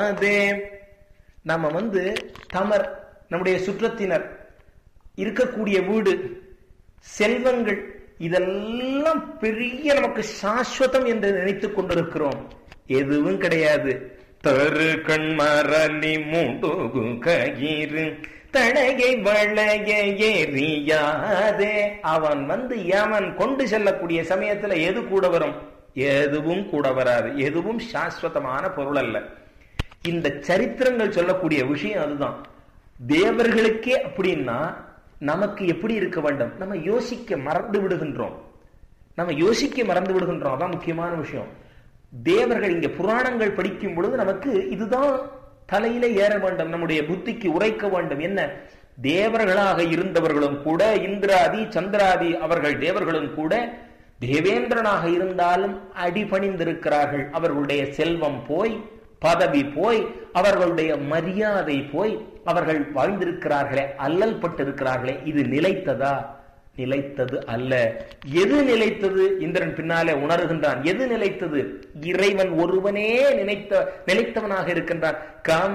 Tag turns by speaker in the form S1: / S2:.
S1: அதே நம்ம வந்து தமர் நம்முடைய சுற்றத்தினர் இருக்கக்கூடிய வீடு செல்வங்கள் இதெல்லாம் பெரிய நமக்கு சாஸ்வதம் என்று நினைத்துக் கொண்டிருக்கிறோம் எதுவும் கிடையாது தரு கண்மரலி மூடுகு கயிறு தடகை வளைய எரியாதே அவன் வந்து அவன் கொண்டு செல்லக்கூடிய சமயத்துல எது கூட வரும் எதுவும் கூட வராது எதுவும் சாஸ்வதமான பொருள் அல்ல இந்த சரித்திரங்கள் சொல்லக்கூடிய விஷயம் அதுதான் தேவர்களுக்கே அப்படின்னா நமக்கு எப்படி இருக்க வேண்டும் நம்ம யோசிக்க மறந்து விடுகின்றோம் நம்ம யோசிக்க மறந்து விடுகின்றோம் அதான் முக்கியமான விஷயம் தேவர்கள் இங்க புராணங்கள் படிக்கும் பொழுது நமக்கு இதுதான் தலையில ஏற வேண்டும் நம்முடைய புத்திக்கு உரைக்க வேண்டும் என்ன தேவர்களாக இருந்தவர்களும் கூட இந்திராதி சந்திராதி அவர்கள் தேவர்களும் கூட தேவேந்திரனாக இருந்தாலும் அடிபணிந்திருக்கிறார்கள் அவர்களுடைய செல்வம் போய் பதவி போய் அவர்களுடைய மரியாதை போய் அவர்கள் வாழ்ந்திருக்கிறார்களே அல்லல் பட்டிருக்கிறார்களே இது நிலைத்ததா நிலைத்தது அல்ல எது நிலைத்தது இந்திரன் பின்னாலே உணர்கின்றான் எது நிலைத்தது இறைவன் ஒருவனே நினைத்த நிலைத்தவனாக இருக்கின்றான் காம்